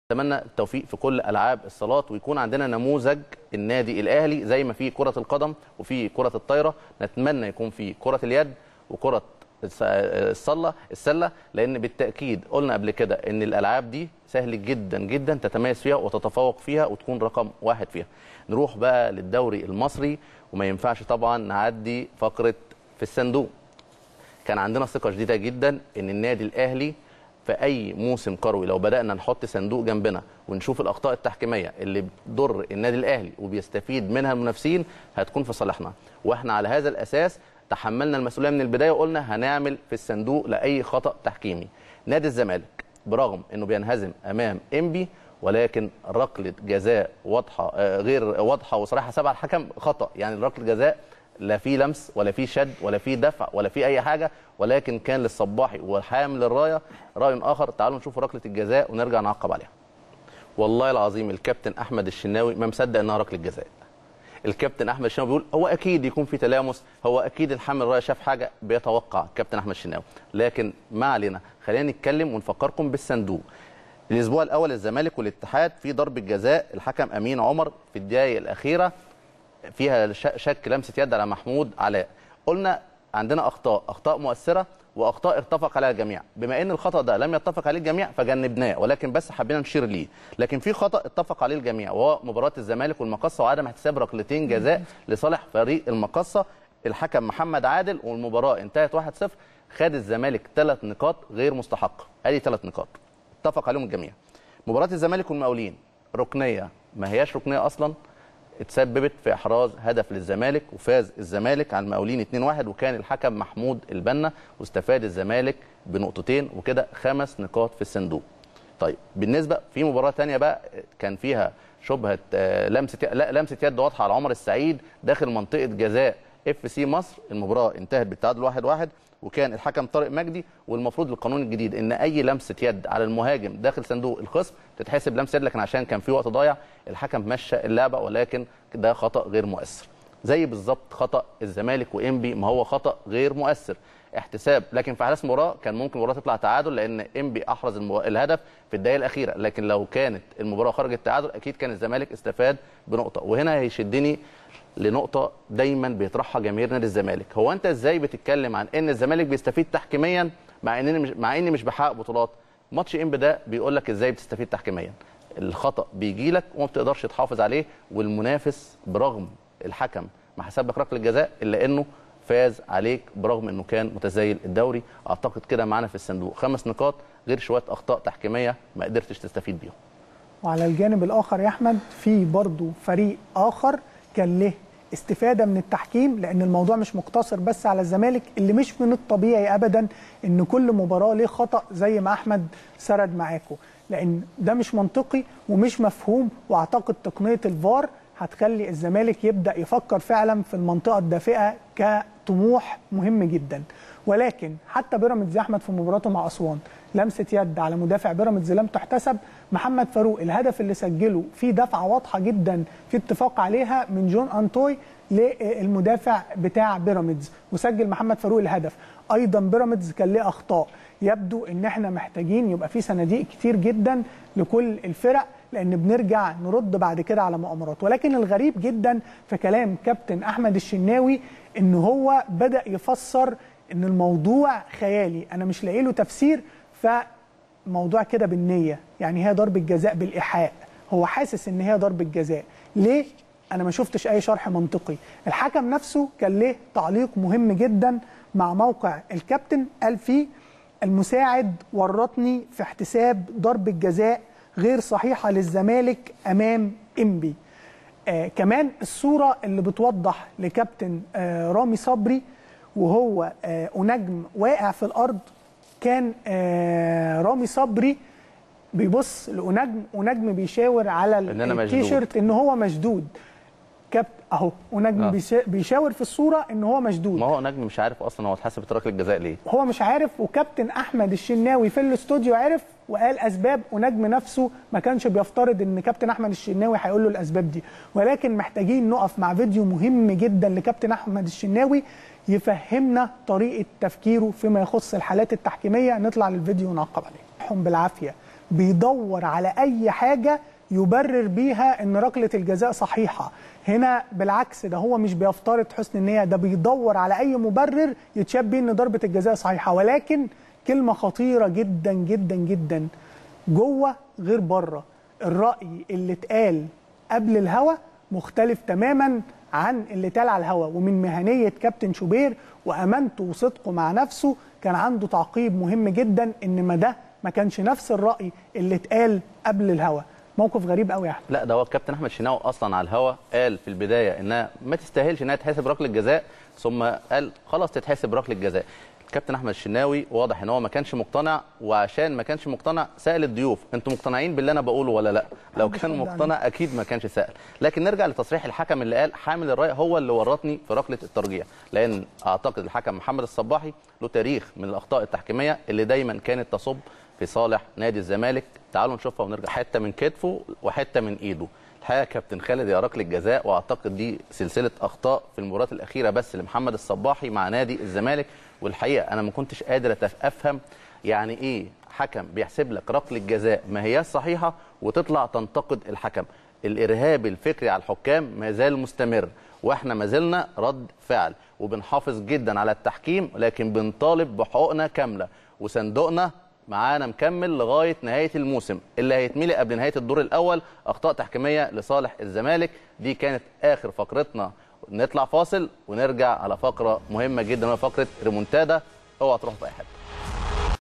اتمنى التوفيق في كل العاب الصالات ويكون عندنا نموذج النادي الاهلي زي ما في كره القدم وفي كره الطايره نتمنى يكون في كره اليد وكره الس- الصله السله لان بالتاكيد قلنا قبل كده ان الالعاب دي سهل جدا جدا تتميز فيها وتتفوق فيها وتكون رقم واحد فيها نروح بقى للدوري المصري وما ينفعش طبعا نعدي فقره في الصندوق كان عندنا ثقه شديده جدا ان النادي الاهلي في اي موسم كروي لو بدانا نحط صندوق جنبنا ونشوف الاخطاء التحكيميه اللي بتضر النادي الاهلي وبيستفيد منها المنافسين هتكون في صالحنا واحنا على هذا الاساس تحملنا المسؤوليه من البدايه وقلنا هنعمل في الصندوق لاي خطا تحكيمي نادي الزمالك برغم انه بينهزم امام انبي ولكن ركله جزاء واضحه آه، غير واضحه وصريحه سبع الحكم خطا يعني ركله جزاء لا في لمس ولا في شد ولا في دفع ولا في اي حاجه ولكن كان للصباحي وحامل الرايه راي اخر تعالوا نشوف ركله الجزاء ونرجع نعقب عليها والله العظيم الكابتن احمد الشناوي ما مصدق انها ركله جزاء الكابتن احمد الشناوي بيقول هو اكيد يكون في تلامس هو اكيد الحامل الرايه شاف حاجه بيتوقع الكابتن احمد الشناوي لكن ما علينا خلينا نتكلم ونفكركم بالصندوق الاسبوع الاول الزمالك والاتحاد في ضربه جزاء الحكم امين عمر في الدقائق الاخيره فيها ش- شك لمسه يد على محمود علاء قلنا عندنا اخطاء اخطاء مؤثره واخطاء اتفق عليها الجميع بما ان الخطا ده لم يتفق عليه الجميع فجنبناه ولكن بس حبينا نشير ليه لكن في خطا اتفق عليه الجميع وهو مباراه الزمالك والمقصه وعدم احتساب ركلتين جزاء لصالح فريق المقصه الحكم محمد عادل والمباراه انتهت 1-0 خد الزمالك ثلاث نقاط غير مستحقه ادي ثلاث نقاط اتفق عليهم الجميع مباراه الزمالك والمقاولين ركنيه ما هياش ركنيه اصلا اتسببت في احراز هدف للزمالك وفاز الزمالك على المقاولين 2-1 وكان الحكم محمود البنا واستفاد الزمالك بنقطتين وكده خمس نقاط في الصندوق. طيب بالنسبه في مباراه ثانيه بقى كان فيها شبهه آه، لمسه لا لمسه يد واضحه على عمر السعيد داخل منطقه جزاء اف سي مصر المباراه انتهت بالتعادل 1-1 وكان الحكم طارق مجدي والمفروض القانون الجديد ان اي لمسه يد على المهاجم داخل صندوق الخصم تتحسب لمسه يد لكن عشان كان في وقت ضايع الحكم مشى اللعبه ولكن ده خطا غير مؤثر زي بالظبط خطا الزمالك وانبي ما هو خطا غير مؤثر احتساب لكن في احداث المباراه كان ممكن المباراه تطلع تعادل لان انبي احرز المو... الهدف في الدقيقه الاخيره لكن لو كانت المباراه خرجت تعادل اكيد كان الزمالك استفاد بنقطه وهنا هيشدني لنقطه دايما بيطرحها جماهير نادي الزمالك هو انت ازاي بتتكلم عن ان الزمالك بيستفيد تحكيميا مع انني مش مع اني مش بحقق بطولات ماتش انبي ده بيقول لك ازاي بتستفيد تحكيميا الخطا بيجي لك وما بتقدرش تحافظ عليه والمنافس برغم الحكم ما حسب لك ركله جزاء الا انه فاز عليك برغم انه كان متزايل الدوري اعتقد كده معانا في الصندوق خمس نقاط غير شويه اخطاء تحكيميه ما قدرتش تستفيد بيهم وعلى الجانب الاخر يا احمد في برضو فريق اخر كان له استفاده من التحكيم لان الموضوع مش مقتصر بس على الزمالك اللي مش من الطبيعي ابدا ان كل مباراه ليه خطا زي ما احمد سرد معاكم لان ده مش منطقي ومش مفهوم واعتقد تقنيه الفار هتخلي الزمالك يبدا يفكر فعلا في المنطقه الدافئه كطموح مهم جدا ولكن حتى بيراميدز يا احمد في مباراته مع اسوان لمسه يد على مدافع بيراميدز لم تحتسب محمد فاروق الهدف اللي سجله فيه دفعه واضحه جدا في اتفاق عليها من جون انتوي للمدافع بتاع بيراميدز وسجل محمد فاروق الهدف ايضا بيراميدز كان ليه اخطاء يبدو ان احنا محتاجين يبقى في صناديق كتير جدا لكل الفرق لان بنرجع نرد بعد كده على مؤامرات ولكن الغريب جدا في كلام كابتن احمد الشناوي ان هو بدا يفسر ان الموضوع خيالي انا مش لاقي له تفسير فموضوع كده بالنيه يعني هي ضربه جزاء بالايحاء هو حاسس ان هي ضربه جزاء ليه انا ما شفتش اي شرح منطقي الحكم نفسه كان له تعليق مهم جدا مع موقع الكابتن قال فيه المساعد ورطني في احتساب ضربه جزاء غير صحيحه للزمالك امام انبي آه كمان الصوره اللي بتوضح لكابتن آه رامي صبري وهو آه ونجم واقع في الارض كان آه رامي صبري بيبص لأنجم ونجم بيشاور على إن أنا مشدود. التيشيرت ان هو مشدود كابت اهو ونجم آه. بيشا- بيشاور في الصوره ان هو مشدود ما هو نجم مش عارف اصلا هو اتحسبت ركله جزاء ليه هو مش عارف وكابتن احمد الشناوي في الاستوديو عرف وقال اسباب ونجم نفسه ما كانش بيفترض ان كابتن احمد الشناوي هيقول له الاسباب دي ولكن محتاجين نقف مع فيديو مهم جدا لكابتن احمد الشناوي يفهمنا طريقه تفكيره فيما يخص الحالات التحكيميه نطلع للفيديو ونعقب عليه هم بالعافيه بيدور على اي حاجه يبرر بيها ان ركله الجزاء صحيحه هنا بالعكس ده هو مش بيفترض حسن النيه ده بيدور على اي مبرر يتشاب بيه ان ضربه الجزاء صحيحه ولكن كلمه خطيره جدا جدا جدا جوه غير بره الراي اللي اتقال قبل الهوا مختلف تماما عن اللي اتقال على الهوا ومن مهنيه كابتن شوبير وامانته وصدقه مع نفسه كان عنده تعقيب مهم جدا ان ما ده ما كانش نفس الراي اللي اتقال قبل الهوا موقف غريب قوي يا احمد لا ده هو الكابتن احمد شناوي اصلا على الهوا قال في البدايه انها ما تستاهلش انها تتحسب ركله جزاء ثم قال خلاص تتحسب ركله جزاء الكابتن احمد الشناوي واضح ان هو ما كانش مقتنع وعشان ما كانش مقتنع سال الضيوف انتوا مقتنعين باللي انا بقوله ولا لا لو كان مقتنع اكيد ما كانش سال لكن نرجع لتصريح الحكم اللي قال حامل الراي هو اللي ورطني في ركله الترجيح لان اعتقد الحكم محمد الصباحي له تاريخ من الاخطاء التحكيميه اللي دايما كانت تصب في صالح نادي الزمالك تعالوا نشوفها ونرجع حته من كتفه وحته من ايده الحقيقه كابتن خالد يا ركله جزاء واعتقد دي سلسله اخطاء في المباريات الاخيره بس لمحمد الصباحي مع نادي الزمالك والحقيقه انا ما كنتش قادر افهم يعني ايه حكم بيحسب لك ركله جزاء ما هياش صحيحه وتطلع تنتقد الحكم الارهاب الفكري على الحكام ما زال مستمر واحنا ما زلنا رد فعل وبنحافظ جدا على التحكيم لكن بنطالب بحقوقنا كامله وصندوقنا معانا مكمل لغايه نهايه الموسم اللي هيتملي قبل نهايه الدور الاول اخطاء تحكيميه لصالح الزمالك دي كانت اخر فقرتنا نطلع فاصل ونرجع على فقره مهمه جدا وهي فقره ريمونتادا اوعى تروحوا في اي حته